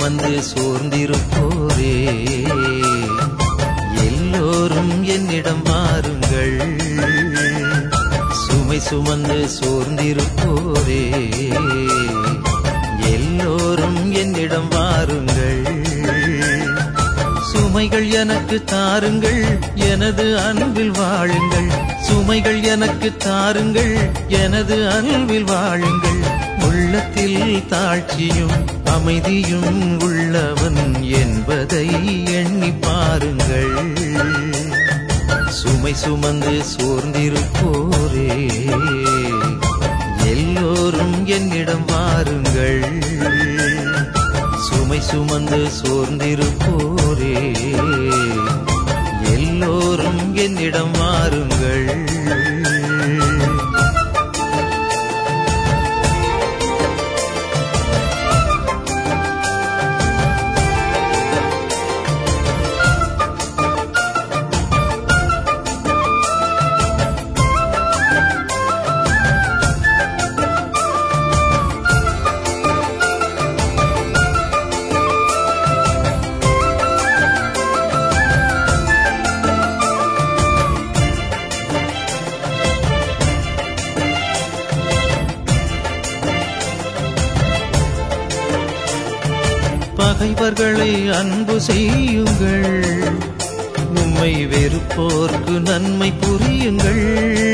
சுமந்து சோர்ந்திருப்போரே எல்லோரும் என்னிடம் வாருங்கள் சுமை சுமந்து சோர்ந்திருப்போரே எல்லோரும் என்னிடம் வாருங்கள் சுமைகள் எனக்கு தாருங்கள் எனது அன்பில் வாழுங்கள் சுமைகள் எனக்கு தாருங்கள் எனது அன்பில் வாழுங்கள் உள்ளத்தில் தாழ்ச்சியும் அமைதியும் உள்ளவன் என்பதை எண்ணி பாருங்கள் சுமை சுமந்து சோர்ந்திருப்போரே எல்லோரும் என்னிடம் வாருங்கள் சுமை சுமந்து சோர்ந்திருப்போரே எல்லோரும் என்னிடம் வாருங்கள் பகைவர்களை அன்பு செய்யுங்கள் உம்மை வெறுப்போர்க்கு நன்மை புரியுங்கள்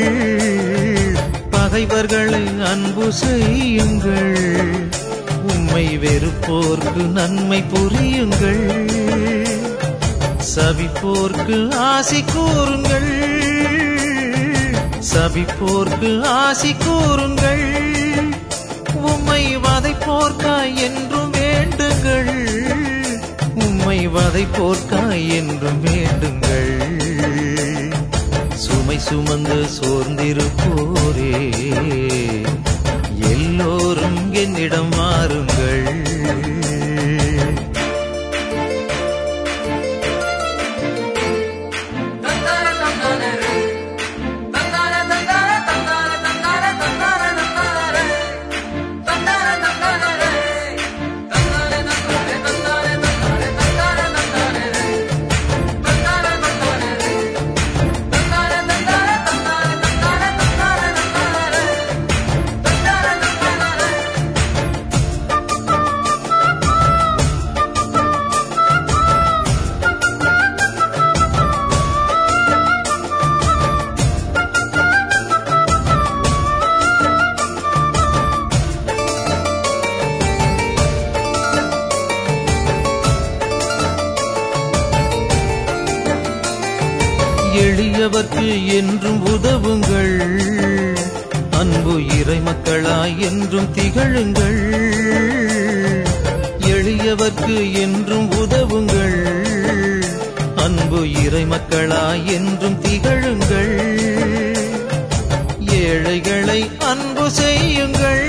பகைவர்களை அன்பு செய்யுங்கள் உம்மை வெறுப்போர்க்கு நன்மை புரியுங்கள் சபிப்போர்க்கு ஆசி கூறுங்கள் சபிப்போர்க்கு ஆசி கூறுங்கள் உம்மை வதைப்போர்க்காய் என்றும் வேண்டுங்கள் உம்மை வதைப்போர்க்காய் என்றும் வேண்டுங்கள் சுமை சுமந்து சோர்ந்திருப்போரே எல்லோரும் என்னிடம் வாருங்கள் தந்தார தந்தாரே தந்தார தந்தார தந்தார தந்தார தந்தார தந்தாரே தந்தார தந்தாரே தந்தார தந்தாரே தந்தார தந்தாரே தந்தார தந்தாரே தந்தார தந்தாரே தந்தார தந்தார தந்தார தந்தார தந்தார தந்தாரே தந்தார தந்தாரே எளியவர்க்கு என்றும் உதவுங்கள் அன்பு இறை மக்களாய் என்றும் திகழுங்கள் எளியவர்க்கு என்றும் உதவுங்கள் அன்பு இறை மக்களாய் என்றும் திகழுங்கள் ஏழைகளை அன்பு செய்யுங்கள்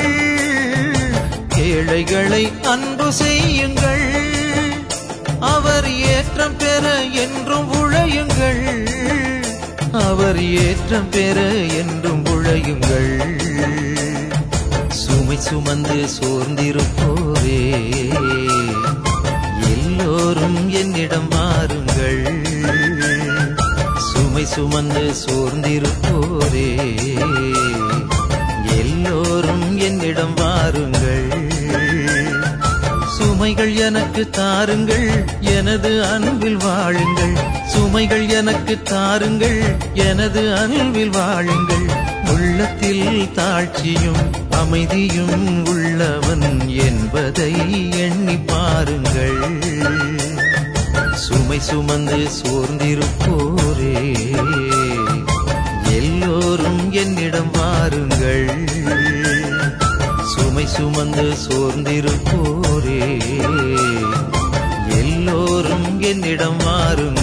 ஏழைகளை அன்பு செய்யுங்கள் அவர் ஏற்றம் பெற என்றும் உழையுங்கள் அவர் ஏற்றம் பெற என்றும் உழையுங்கள் சுமை சுமந்து சோர்ந்திருப்போரே எல்லோரும் என்னிடம் வாருங்கள் சுமை சுமந்து சோர்ந்திருப்போரே எல்லோரும் என்னிடம் வாருங்கள் சுமைகள் எனக்கு தாருங்கள் எனது அன்பில் வாழுங்கள் சுமைகள் எனக்கு தாருங்கள் எனது அன்பில் வாழுங்கள் உள்ளத்தில் தாழ்ச்சியும் அமைதியும் உள்ளவன் என்பதை எண்ணி பாருங்கள் சுமை சுமந்து சோர்ந்திருப்போரே எல்லோரும் என்னிடம் வாருங்கள் சுமை சுமந்து சோர்ந்திருப்போரே எல்லோரும் என்னிடம் வாருங்கள்